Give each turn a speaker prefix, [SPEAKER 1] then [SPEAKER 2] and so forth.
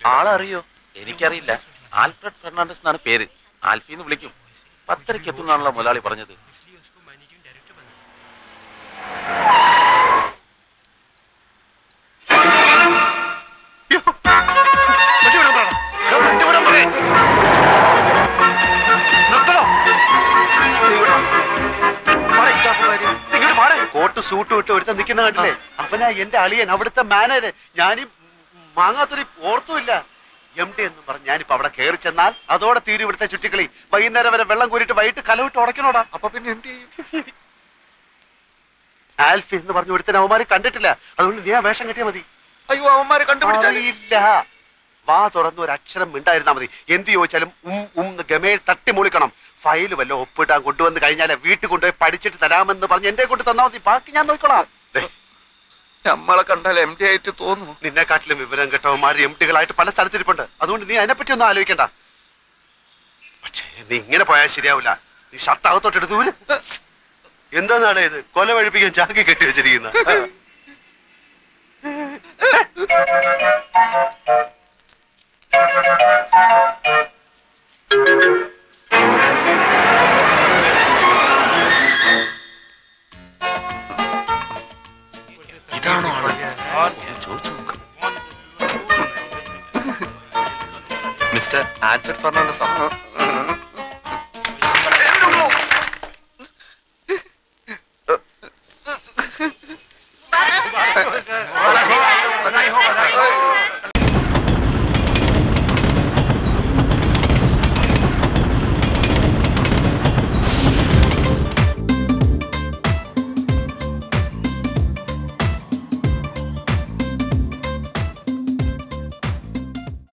[SPEAKER 1] ആളറിയോ എനിക്കറിയില്ല Alfred Fernandez എന്നാണ് പേര് ആൽഫിന്ന് വിളിക്കും പത്തരയ്ക്ക് എത്തുന്നാണല്ലോ മുതലാളി പറഞ്ഞത്
[SPEAKER 2] കോട്ട് സൂട്ട് വിട്ട് ഒരുത്ത നിൽക്കുന്ന കണ്ടില്ലേ അവനാ എന്റെ അളിയൻ അവിടുത്തെ മാനേജർ ഞാനീ മാങ്ങാത്തൊരു ഓർത്തുമില്ല എം ഡി എന്ന് പറഞ്ഞ് ഞാനിപ്പോ അവിടെ കയറി ചെന്നാൽ അതോടെ തീരും ഇവിടുത്തെ ചുറ്റിക്കളി വൈകുന്നേരം വരെ വെള്ളം കോരിട്ട് വൈകിട്ട് കലവിട്ട് ഉടക്കണോടാ
[SPEAKER 3] അപ്പൊ പിന്നെ എന്ത് ചെയ്യും
[SPEAKER 2] ആൽഫി എന്ന് പറഞ്ഞ ഒരുത്തൻ അവന്മാര് കണ്ടിട്ടില്ല അതുകൊണ്ട് നീ ആ വേഷം കെട്ടിയാ മതി
[SPEAKER 3] അയ്യോ അവന്മാരെ കണ്ടുപിടിച്ചാൽ
[SPEAKER 2] അറിയില്ല വാ തുറന്ന് ഒരു അക്ഷരം മിണ്ടായിരുന്നാ മതി എന്ത് ചോദിച്ചാലും ഉം ഉം എന്ന് ഗമയിൽ തട്ടി മുളിക്കണം ഫയൽ വല്ല ഒപ്പിട്ടാൻ കൊണ്ടുവന്ന് കഴിഞ്ഞാൽ വീട്ടിൽ കൊണ്ടുപോയി പഠിച്ചിട്ട് തരാമെന്ന് പറഞ്ഞ് എന്റെ കൊണ്ട് തന്നാ മതി ബാക്കി ഞാൻ നോക്കിക്കോളാം ദേ,
[SPEAKER 3] നമ്മളെ കണ്ടാൽ എം ഡി ആയിട്ട് തോന്നുന്നു
[SPEAKER 2] നിന്നെക്കാട്ടിലും വിവരം കേട്ടവന്മാർ എം ടികളായിട്ട് പല സ്ഥലത്തിരിപ്പുണ്ട് അതുകൊണ്ട് നീ അതിനെപ്പറ്റി ഒന്നും ആലോചിക്കണ്ട പക്ഷേ നീ ഇങ്ങനെ പോയാൽ ശരിയാവില്ല നീ ഷർട്ട് അകത്തോട്ട് എടുത്തു ഊര്. എന്താന്നാണ് ഇത് കൊല വഴിപ്പിക്കാൻ ചാക്കി കെട്ടി വെച്ചിരിക്കുന്ന
[SPEAKER 1] ഇതാണോ ആള് ഒന്ന് ചോദിച്ചു നോക്ക് മിസ്റ്റർ ആൽഫ്രഡ് ഫെർണാണ്ടസ് ആണോ